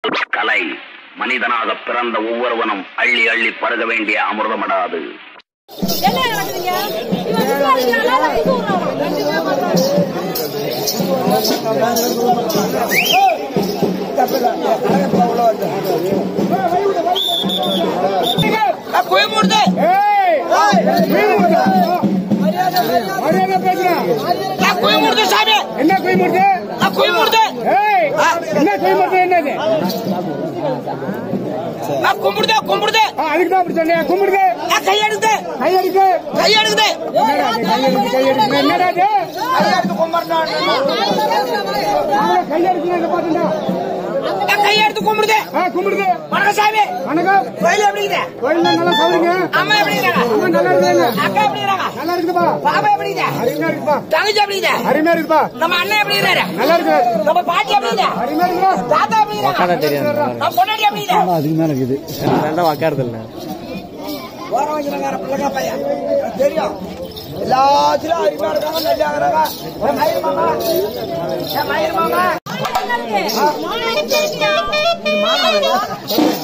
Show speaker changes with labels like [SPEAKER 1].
[SPEAKER 1] கலை மனிதனாக பிறந்த ஒவ்வொருவனும் அள்ளி அள்ளி பருக வேண்டிய அமிர்தமடாது
[SPEAKER 2] என்ன நடக்குதுங்க இவன் சும்மா அடிக்கிறானா இல்ல குத்து விடுறானா?
[SPEAKER 3] குயமுடுது
[SPEAKER 4] மரியாதை பேசுறான்
[SPEAKER 3] குயமுடுது சாமி
[SPEAKER 4] என்ன குயமுடுது
[SPEAKER 3] குயமுடுது
[SPEAKER 4] ஏய் என்ன குயமுடுது என்னது
[SPEAKER 3] கும்பிடுது கும்பிடுது
[SPEAKER 4] ஆ, அதுக்கு தான் அப்படி சொன்னேன் கும்பிடுது
[SPEAKER 3] கையெடுத்து
[SPEAKER 4] கையடிக்கு
[SPEAKER 3] கையெடுக்குது
[SPEAKER 4] என்னடா இது? கையெடுக்கு கையெடுக்கு என்னடா இது
[SPEAKER 3] கையெடுத்து கும்பிடுறான்
[SPEAKER 4] அவனை கையடிக்கு என்ன பாத்துட்டா
[SPEAKER 3] கையெடுத்து கும்பிடுது
[SPEAKER 4] ஆ கும்பிடுது
[SPEAKER 3] வணக்கம் சாமி
[SPEAKER 4] வணக்கம்
[SPEAKER 3] கோயில் எப்படி இருக்குது
[SPEAKER 4] கோயில் நல்லா சௌரிங்க
[SPEAKER 3] அம்மா எப்படி இருக்காங்க
[SPEAKER 4] அம்மா நல்லா இருக்காங்க
[SPEAKER 3] அக்கா எப்படி இருக்காங்க
[SPEAKER 4] நல்லா இருக்குப்பா
[SPEAKER 3] பாப்பா எப்படி இருக்குது
[SPEAKER 4] அருமையா இருக்குப்பா
[SPEAKER 3] தங்கச்சி எப்படி இருக்குது
[SPEAKER 4] அருமையா இருக்குப்பா
[SPEAKER 3] நம்ம அண்ணன் எப்படி இருக்காரு
[SPEAKER 4] நல்லா இருக்கு
[SPEAKER 3] நம்ம பாட்டி எப்படி இருக்குது
[SPEAKER 4] அருமையா இருக்குப்பா
[SPEAKER 3] தாத்தா எப்படி இருக்காங்க நம்ம பொண்டாட்டி எப்படி இருக்குது
[SPEAKER 5] அதுக்கு மேல இருக்குது ரெண்டா உக்காரது இல்ல
[SPEAKER 3] ஓர வைக்கிறாங்க பிள்ளைங்க பையன் எனக்கு தெரியும் எல்லாத்திலும் அருமையா இருக்காங்க நல்லா இருக்கிறாங்க என் மயிர் மாமா என் மயிர் மாமா
[SPEAKER 2] மாடு இருக்கு. மாடு இருக்கு.